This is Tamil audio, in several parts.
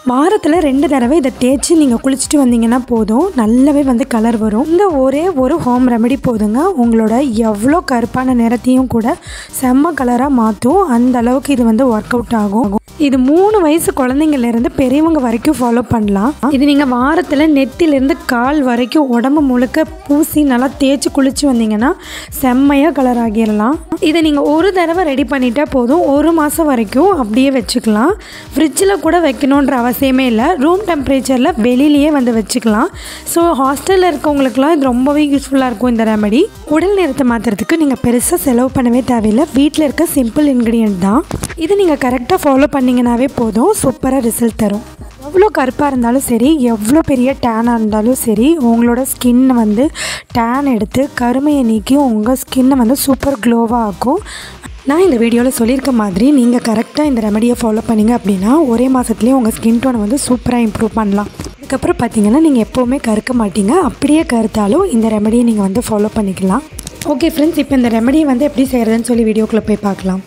வாரத்தில் ரெண்டு தடவை இதை தேய்ச்சி நீங்கள் குளிச்சுட்டு வந்தீங்கன்னா போதும் நல்லாவே வந்து கலர் வரும் இந்த ஒரே ஒரு ஹோம் ரெமெடி போதுங்க உங்களோட எவ்வளோ கருப்பான நிறத்தையும் கூட செம்ம கலராக மாற்றும் அந்த அளவுக்கு இது வந்து ஒர்க் அவுட் ஆகும் இது மூணு வயசு குழந்தைங்கள்லேருந்து பெரியவங்க வரைக்கும் ஃபாலோ பண்ணலாம் இது நீங்கள் வாரத்தில் நெத்திலேருந்து கால் வரைக்கும் உடம்பு முழுக்க பூசி நல்லா தேய்ச்சி குளிச்சு வந்தீங்கன்னா செம்மையாக கலர் ஆகிடலாம் இதை நீங்கள் ஒரு தடவை ரெடி பண்ணிட்டா போதும் ஒரு மாதம் வரைக்கும் அப்படியே வச்சுக்கலாம் ஃப்ரிட்ஜில் கூட வைக்கணுன்ற அவசியமே இல்லை ரூம் டெம்பரேச்சரில் வெளியிலேயே வந்து வச்சுக்கலாம் ஸோ ஹாஸ்டலில் இருக்கவங்களுக்குலாம் இது ரொம்பவே யூஸ்ஃபுல்லாக இருக்கும் இந்த ரெமடி உடல் நேரத்தை மாற்றுறதுக்கு நீங்கள் பெருசாக செலவு பண்ணவே தேவையில்லை வீட்டில் இருக்க சிம்பிள் இன்க்ரீடியன்ட் தான் இது நீங்கள் கரெக்டாக ஃபாலோ பண்ணிங்கனாவே போதும் சூப்பராக ரிசல்ட் தரும் எவ்வளோ கருப்பாக இருந்தாலும் சரி எவ்வளோ பெரிய டேனாக இருந்தாலும் சரி உங்களோட ஸ்கின்னை வந்து டேன் எடுத்து கருமையை நீக்கி உங்கள் ஸ்கின்னை வந்து சூப்பர் க்ளோவாக ஆக்கும் நான் இந்த வீடியோவில் சொல்லியிருக்க மாதிரி நீங்கள் கரெக்டாக இந்த ரெமடியை ஃபாலோ பண்ணீங்க அப்படின்னா ஒரே மாதத்துலேயே உங்கள் ஸ்கின் டோனை வந்து சூப்பராக இம்ப்ரூவ் பண்ணலாம் அதுக்கப்புறம் பார்த்தீங்கன்னா நீங்கள் எப்போவுமே கருக்க மாட்டீங்க அப்படியே கருத்தாலும் இந்த ரெமடியை நீங்கள் வந்து ஃபாலோ பண்ணிக்கலாம் ஓகே ஃப்ரெண்ட்ஸ் இப்போ இந்த ரெமடியை வந்து எப்படி செய்கிறதுன்னு சொல்லி வீடியோக்குள்ளே போய் பார்க்கலாம்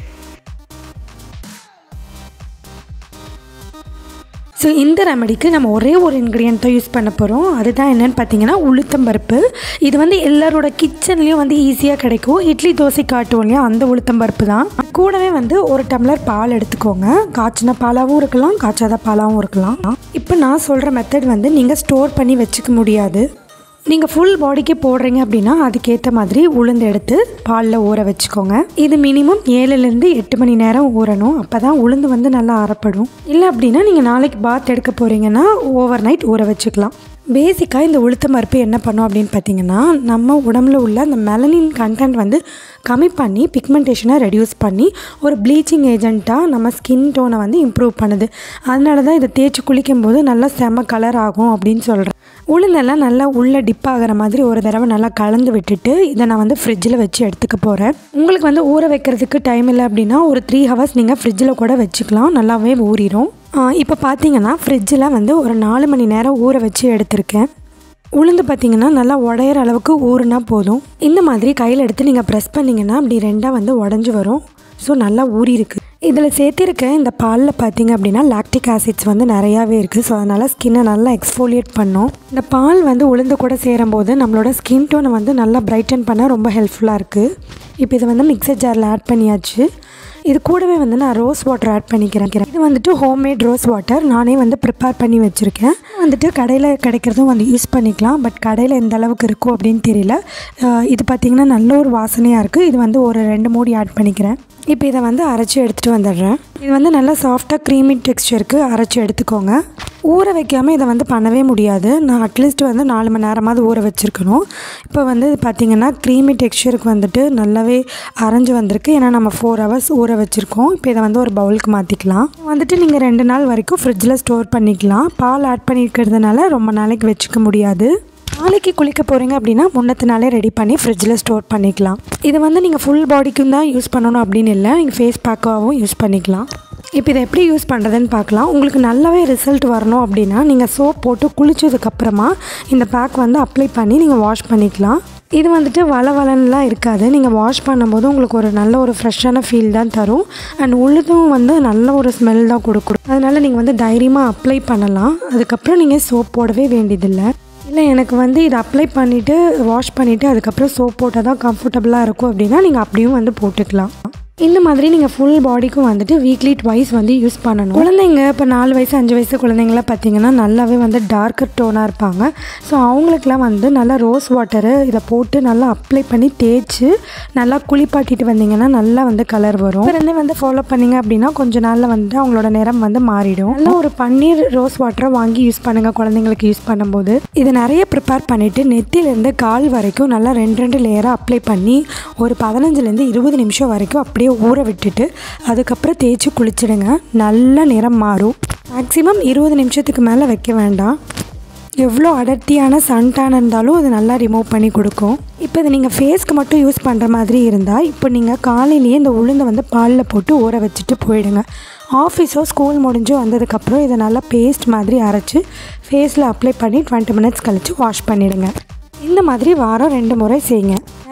ஸோ இந்த ரெமடிக்கு நம்ம ஒரே ஒரு இன்க்ரீடியன்ட் தான் யூஸ் பண்ண போகிறோம் அதுதான் என்னென்னு பார்த்தீங்கன்னா உளுத்தம்பருப்பு இது வந்து எல்லாரோட கிச்சன்லேயும் வந்து ஈஸியாக கிடைக்கும் இட்லி தோசை காட்டுவோம் இல்லையா அந்த உளுத்தம்பருப்பு தான் கூடவே வந்து ஒரு டம்ளர் பால் எடுத்துக்கோங்க காய்ச்சின பாலாகவும் இருக்கலாம் காய்ச்சாத பாலாகவும் இருக்கலாம் இப்போ நான் சொல்கிற மெத்தட் வந்து நீங்கள் ஸ்டோர் பண்ணி வச்சுக்க முடியாது நீங்கள் ஃபுல் பாடிக்கு போடுறீங்க அப்படின்னா அதுக்கேற்ற மாதிரி உளுந்து எடுத்து பாலில் ஊற வச்சுக்கோங்க இது மினிமம் ஏழுலேருந்து எட்டு மணி நேரம் ஊறணும் அப்போ தான் உளுந்து வந்து நல்லா அறப்படும் இல்லை அப்படின்னா நீங்கள் நாளைக்கு பாத் எடுக்க போகிறீங்கன்னா ஓவர் நைட் ஊற வச்சுக்கலாம் பேசிக்காக இந்த உளுத்த பருப்பு என்ன பண்ணும் அப்படின்னு பார்த்தீங்கன்னா நம்ம உடம்புல உள்ள அந்த மெலனின் கண்டென்ட் வந்து கம்மி பண்ணி பிக்மெண்டேஷனை ரெடியூஸ் பண்ணி ஒரு ப்ளீச்சிங் ஏஜெண்ட்டாக நம்ம ஸ்கின் டோனை வந்து இம்ப்ரூவ் பண்ணுது அதனால தான் இதை தேய்ச்சி குளிக்கும் போது நல்லா செம கலர் ஆகும் அப்படின்னு சொல்கிறேன் உளுந்தெல்லாம் நல்லா உள்ளே டிப் ஆகிற மாதிரி ஒரு தடவை நல்லா கலந்து விட்டுட்டு இதை நான் வந்து ஃப்ரிட்ஜில் வச்சு எடுத்துக்க போகிறேன் உங்களுக்கு வந்து ஊற வைக்கிறதுக்கு டைம் இல்லை அப்படின்னா ஒரு த்ரீ ஹவர்ஸ் நீங்கள் ஃப்ரிட்ஜில் கூட வச்சுக்கலாம் நல்லாவே ஊறிடும் இப்போ பார்த்தீங்கன்னா ஃப்ரிட்ஜில் வந்து ஒரு நாலு மணி நேரம் ஊற வச்சு எடுத்திருக்கேன் உளுந்து பார்த்தீங்கன்னா நல்லா உடையிற அளவுக்கு ஊறுனா போதும் இந்த மாதிரி கையில் எடுத்து நீங்கள் ப்ரெஸ் பண்ணிங்கன்னா அப்படி ரெண்டாக வந்து உடஞ்சி வரும் ஸோ நல்லா ஊறி இருக்குது இதில் சேர்த்திருக்க இந்த பாலில் பார்த்தீங்க அப்படின்னா லாக்டிக் ஆசிட்ஸ் வந்து நிறையாவே இருக்குது ஸோ அதனால் ஸ்கின்னை நல்லா எக்ஸ்ஃபோலியேட் பண்ணும் இந்த பால் வந்து உளுந்து கூட சேரும்போது நம்மளோட ஸ்கின் டோனை வந்து நல்லா பிரைட்டன் பண்ண ரொம்ப ஹெல்ப்ஃபுல்லாக இருக்குது இப்போ இதை வந்து மிக்சர் ஜாரில் ஆட் பண்ணியாச்சு இது கூடவே வந்து நான் ரோஸ் வாட்டர் ஆட் பண்ணிக்கிறேன் இது வந்துட்டு ஹோம்மேட் ரோஸ் வாட்டர் நானே வந்து ப்ரிப்பேர் பண்ணி வச்சுருக்கேன் வந்துட்டு கடையில் கிடைக்கிறதும் வந்து யூஸ் பண்ணிக்கலாம் பட் கடையில் எந்த அளவுக்கு இருக்கும் அப்படின்னு தெரியல இது பார்த்திங்கன்னா நல்ல ஒரு வாசனையாக இருக்குது இது வந்து ஒரு ரெண்டு மூடி ஆட் பண்ணிக்கிறேன் இப்போ இதை வந்து அரைச்சி எடுத்துகிட்டு வந்துடுறேன் இது வந்து நல்லா சாஃப்டாக க்ரீமி டெக்ஸ்சருக்கு அரைச்சி எடுத்துக்கோங்க ஊற வைக்காமல் இதை வந்து பண்ணவே முடியாது நான் அட்லீஸ்ட் வந்து நாலு மணி நேரமாவது ஊற வச்சுருக்கணும் இப்போ வந்து பார்த்திங்கன்னா க்ரீமி டெக்ஸ்சருக்கு வந்துட்டு நல்லாவே அரைஞ்சு வந்திருக்கு ஏன்னா நம்ம ஃபோர் ஹவர்ஸ் ஊற வச்சுருக்கோம் இப்போ இதை வந்து ஒரு பவுலுக்கு மாற்றிக்கலாம் வந்துட்டு நீங்கள் ரெண்டு நாள் வரைக்கும் ஃப்ரிட்ஜில் ஸ்டோர் பண்ணிக்கலாம் பால் ஆட் பண்ணியிருக்கிறதுனால ரொம்ப நாளைக்கு வச்சுக்க முடியாது நாளைக்கு குளிக்க போகிறீங்க அப்படின்னா முன்னத்து நாளே ரெடி பண்ணி ஃப்ரிட்ஜில் ஸ்டோர் பண்ணிக்கலாம் இது வந்து நீங்கள் ஃபுல் பாடிக்கும் தான் யூஸ் பண்ணணும் அப்படின்னு இல்லை நீங்கள் ஃபேஸ் பேக்காகவும் யூஸ் பண்ணிக்கலாம் இப்போ இதை எப்படி யூஸ் பண்ணுறதுன்னு பார்க்கலாம் உங்களுக்கு நல்லாவே ரிசல்ட் வரணும் அப்படின்னா நீங்கள் சோப் போட்டு குளித்ததுக்கப்புறமா இந்த பேக் வந்து அப்ளை பண்ணி நீங்கள் வாஷ் பண்ணிக்கலாம் இது வந்துட்டு வள வளன்லாம் இருக்காது நீங்கள் வாஷ் பண்ணும்போது உங்களுக்கு ஒரு நல்ல ஒரு ஃப்ரெஷ்ஷான ஃபீல் தான் தரும் அண்ட் உள்ளதும் வந்து நல்ல ஒரு ஸ்மெல் தான் கொடுக்கும் அதனால் நீங்கள் வந்து தைரியமாக அப்ளை பண்ணலாம் அதுக்கப்புறம் நீங்கள் சோப் போடவே வேண்டியதில்லை இல்லை எனக்கு வந்து இதை அப்ளை பண்ணிவிட்டு வாஷ் பண்ணிவிட்டு அதுக்கப்புறம் சோப் போட்டால் தான் கம்ஃபர்டபுளாக இருக்கும் அப்படின்னா நீங்கள் அப்படியும் வந்து போட்டுக்கலாம் இந்த மாதிரி நீங்கள் ஃபுல் பாடிக்கும் வந்துட்டு வீக்லி ட்வைஸ் வந்து யூஸ் பண்ணணும் குழந்தைங்க இப்போ நாலு வயசு அஞ்சு வயசு குழந்தைங்களாம் பார்த்தீங்கன்னா நல்லாவே வந்து டார்க்கர் டோனாக இருப்பாங்க ஸோ அவங்களுக்குலாம் வந்து நல்லா ரோஸ் வாட்டரு இதை போட்டு நல்லா அப்ளை பண்ணி தேய்ச்சி நல்லா குளிப்பாட்டிட்டு வந்தீங்கன்னா நல்லா வந்து கலர் வரும் ரெண்டே வந்து ஃபாலோ பண்ணீங்க அப்படின்னா கொஞ்ச நாளில் வந்து அவங்களோட நிறம் வந்து மாறிடும் நல்லா ஒரு பன்னீர் ரோஸ் வாட்டரை வாங்கி யூஸ் பண்ணுங்கள் குழந்தைங்களுக்கு யூஸ் பண்ணும்போது இதை நிறைய ப்ரிப்பேர் பண்ணிவிட்டு நெத்திலேருந்து கால் வரைக்கும் நல்லா ரெண்டு ரெண்டு லேயராக அப்ளை பண்ணி ஒரு பதினஞ்சுலேருந்து இருபது நிமிஷம் வரைக்கும் அப்படியே அப்படியே ஊற விட்டுட்டு அதுக்கப்புறம் தேய்ச்சி குளிச்சிடுங்க நல்ல நிறம் மாறும் மேக்ஸிமம் இருபது நிமிஷத்துக்கு மேலே வைக்க வேண்டாம் எவ்வளோ அடர்த்தியான சன்டான் இருந்தாலும் அது நல்லா ரிமூவ் பண்ணி கொடுக்கும் இப்போ இதை நீங்கள் ஃபேஸ்க்கு மட்டும் யூஸ் பண்ணுற மாதிரி இருந்தால் இப்போ நீங்கள் காலையிலேயே இந்த உளுந்தை வந்து பாலில் போட்டு ஊற வச்சுட்டு போயிடுங்க ஆஃபீஸோ ஸ்கூல் முடிஞ்சோ வந்ததுக்கப்புறம் இதை நல்லா பேஸ்ட் மாதிரி அரைச்சி ஃபேஸில் அப்ளை பண்ணி டுவெண்ட்டி மினிட்ஸ் கழித்து வாஷ் பண்ணிவிடுங்க இந்த மாதிரி வாரம் ரெண்டு முறை செய்யுங்க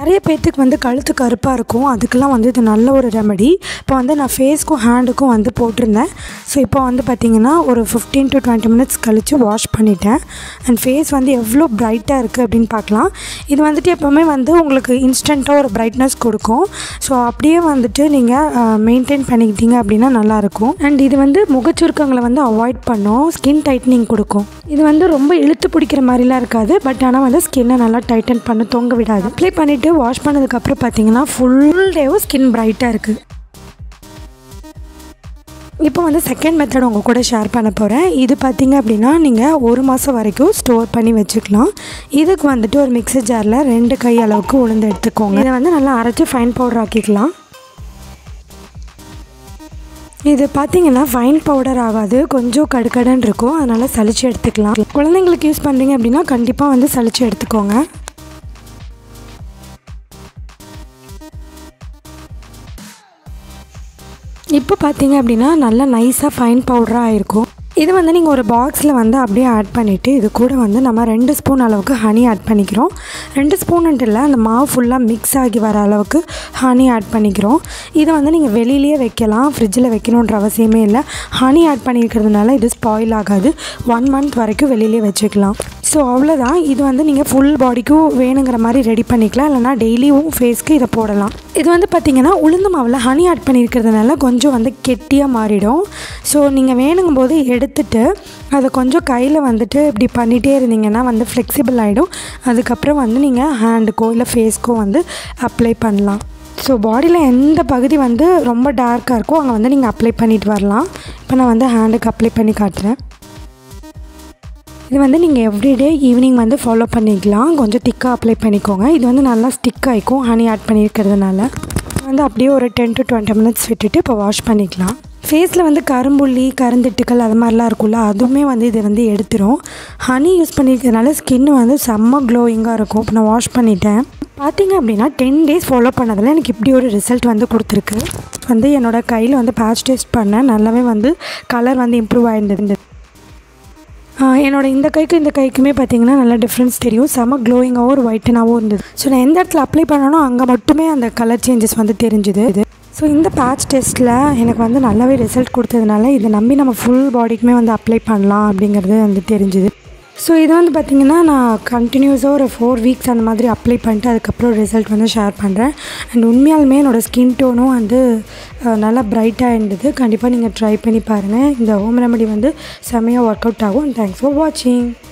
நிறைய பேர்த்துக்கு வந்து கழுத்து கருப்பாக இருக்கும் அதுக்கெல்லாம் வந்து இது நல்ல ஒரு ரெமடி இப்போ வந்து நான் ஃபேஸ்க்கும் ஹேண்டுக்கும் வந்து போட்டிருந்தேன் ஸோ இப்போ வந்து பார்த்திங்கன்னா ஒரு ஃபிஃப்டீன் டு டுவெண்ட்டி மினிட்ஸ் கழித்து வாஷ் பண்ணிட்டேன் அண்ட் ஃபேஸ் வந்து எவ்வளோ பிரைட்டாக இருக்குது அப்படின்னு பார்க்கலாம் இது வந்துட்டு எப்போவுமே வந்து உங்களுக்கு இன்ஸ்டண்ட்டாக ஒரு பிரைட்னஸ் கொடுக்கும் ஸோ அப்படியே வந்துட்டு நீங்கள் மெயின்டைன் பண்ணிக்கிட்டீங்க அப்படின்னா நல்லாயிருக்கும் அண்ட் இது வந்து முகச்சுருக்கங்களை வந்து அவாய்ட் பண்ணும் ஸ்கின் டைட்னிங் கொடுக்கும் இது வந்து ரொம்ப இழுத்து பிடிக்கிற மாதிரிலாம் இருக்காது பட் ஆனால் வந்து ஸ்கின்னை நல்லா டைட்டன் பண்ண தொங்க விடாது அப்ளை பண்ணிவிட்டு வாஷ் பண்ணதுக்கப்புறம் பார்த்தீங்கன்னா ஃபுல் டேவும் ஸ்கின் பிரைட்டாக இருக்குது இப்போ வந்து செகண்ட் மெத்தட் உங்கள் கூட ஷேர் பண்ண போகிறேன் இது பார்த்தீங்க அப்படின்னா நீங்கள் ஒரு மாதம் வரைக்கும் ஸ்டோர் பண்ணி வச்சுக்கலாம் இதுக்கு வந்துட்டு ஒரு மிக்ஸி ஜாரில் ரெண்டு கை அளவுக்கு உளுந்து எடுத்துக்கோங்க இதை வந்து நல்லா அரைச்சி ஃபைன் பவுடர் ஆக்கிக்கலாம் இது பார்த்தீங்கன்னா ஃபைன் பவுடர் ஆகாது கொஞ்சம் கடுக்கடன் இருக்கும் அதனால் சளிச்சு எடுத்துக்கலாம் குழந்தைங்களுக்கு யூஸ் பண்ணுறீங்க அப்படின்னா கண்டிப்பாக வந்து சளிச்சு எடுத்துக்கோங்க இப்போ பார்த்தீங்க அப்படின்னா நல்லா நைஸாக ஃபைன் பவுடராக ஆயிருக்கும் இது வந்து நீங்கள் ஒரு பாக்ஸில் வந்து அப்படியே ஆட் பண்ணிவிட்டு இது கூட வந்து நம்ம ரெண்டு ஸ்பூன் அளவுக்கு ஹனி ஆட் பண்ணிக்கிறோம் ரெண்டு ஸ்பூன்ட்டு இல்லை அந்த மாவு ஃபுல்லாக மிக்ஸ் ஆகி வர அளவுக்கு ஹனி ஆட் பண்ணிக்கிறோம் இதை வந்து நீங்கள் வெளியிலேயே வைக்கலாம் ஃப்ரிட்ஜில் வைக்கணுன்ற அவசியமே இல்லை ஹனி ஆட் பண்ணியிருக்கிறதுனால இது ஸ்பாயில் ஆகாது ஒன் மந்த் வரைக்கும் வெளியிலே வச்சுக்கலாம் ஸோ அவ்வளோதான் இது வந்து நீங்கள் ஃபுல் பாடிக்கும் வேணுங்கிற மாதிரி ரெடி பண்ணிக்கலாம் இல்லைனா டெய்லியும் ஃபேஸ்க்கு இதை போடலாம் இது வந்து பார்த்திங்கன்னா உளுந்து மாவில் ஹனி ஆட் பண்ணியிருக்கிறதுனால கொஞ்சம் வந்து கெட்டியாக மாறிடும் ஸோ நீங்கள் வேணுங்கும் போது எடுத்துட்டு அதை கொஞ்சம் கையில் வந்துட்டு இப்படி பண்ணிகிட்டே இருந்தீங்கன்னா வந்து ஃப்ளெக்சிபிள் ஆகிடும் அதுக்கப்புறம் வந்து நீங்கள் ஹேண்டுக்கோ இல்லை ஃபேஸ்க்கோ வந்து அப்ளை பண்ணலாம் ஸோ பாடியில் எந்த பகுதி வந்து ரொம்ப டார்க்காக இருக்கோ அங்கே வந்து நீங்கள் அப்ளை பண்ணிட்டு வரலாம் இப்போ நான் வந்து ஹேண்டுக்கு அப்ளை பண்ணி காட்டுறேன் இது வந்து நீங்கள் எவ்ரிடே ஈவினிங் வந்து ஃபாலோ பண்ணிக்கலாம் கொஞ்சம் திக்காக அப்ளை பண்ணிக்கோங்க இது வந்து நல்லா ஸ்டிக் ஆகிக்கும் ஹனி ஆட் பண்ணியிருக்கிறதுனால வந்து அப்படியே ஒரு டென் டு டுவெண்ட்டி மினிட்ஸ் விட்டுட்டு இப்போ வாஷ் பண்ணிக்கலாம் ஃபேஸில் வந்து கரும்புள்ளி கருந்திட்டுக்கள் அது மாதிரிலாம் இருக்கும்ல அதுவுமே வந்து இது வந்து எடுத்துரும் ஹனி யூஸ் பண்ணியிருக்கிறதுனால ஸ்கின் வந்து செம்ம க்ளோயிங்காக இருக்கும் இப்போ நான் வாஷ் பண்ணிட்டேன் பார்த்தீங்க அப்படின்னா டென் டேஸ் ஃபாலோ பண்ணதில் எனக்கு இப்படி ஒரு ரிசல்ட் வந்து கொடுத்துருக்கு வந்து என்னோடய கையில் வந்து பேட்ச் டெஸ்ட் பண்ணேன் நல்லாவே வந்து கலர் வந்து இம்ப்ரூவ் ஆகிருந்தது என்னோட இந்த கைக்கும் இந்த கைக்குமே பார்த்தீங்கன்னா நல்லா டிஃப்ரென்ஸ் தெரியும் செம க்ளோயிங்காகவும் ஒரு ஒயிட்டனாகவும் இருந்தது ஸோ நான் எந்த இடத்துல அப்ளை பண்ணனோ அங்கே மட்டுமே அந்த கலர் சேஞ்சஸ் வந்து தெரிஞ்சுது இது ஸோ இந்த பேட்ச் டெஸ்ட்டில் எனக்கு வந்து நல்லாவே ரிசல்ட் கொடுத்ததுனால இதை நம்பி நம்ம ஃபுல் பாடிக்குமே வந்து அப்ளை பண்ணலாம் அப்படிங்கிறது வந்து தெரிஞ்சுது ஸோ இது வந்து பார்த்திங்கன்னா நான் கண்டினியூஸாக ஒரு ஃபோர் வீக்ஸ் அந்த மாதிரி அப்ளை பண்ணிட்டு அதுக்கப்புறம் ரிசல்ட் வந்து ஷேர் பண்ணுறேன் அண்ட் உண்மையாலுமே என்னோடய ஸ்கின் டோனும் வந்து நல்லா பிரைட்டாக இருந்தது கண்டிப்பாக நீங்கள் ட்ரை பண்ணி பாருங்கள் இந்த ஹோம் ரெமடி வந்து செம்மையாக ஒர்க் அவுட் ஆகும் தேங்க்ஸ் ஃபார் வாட்சிங்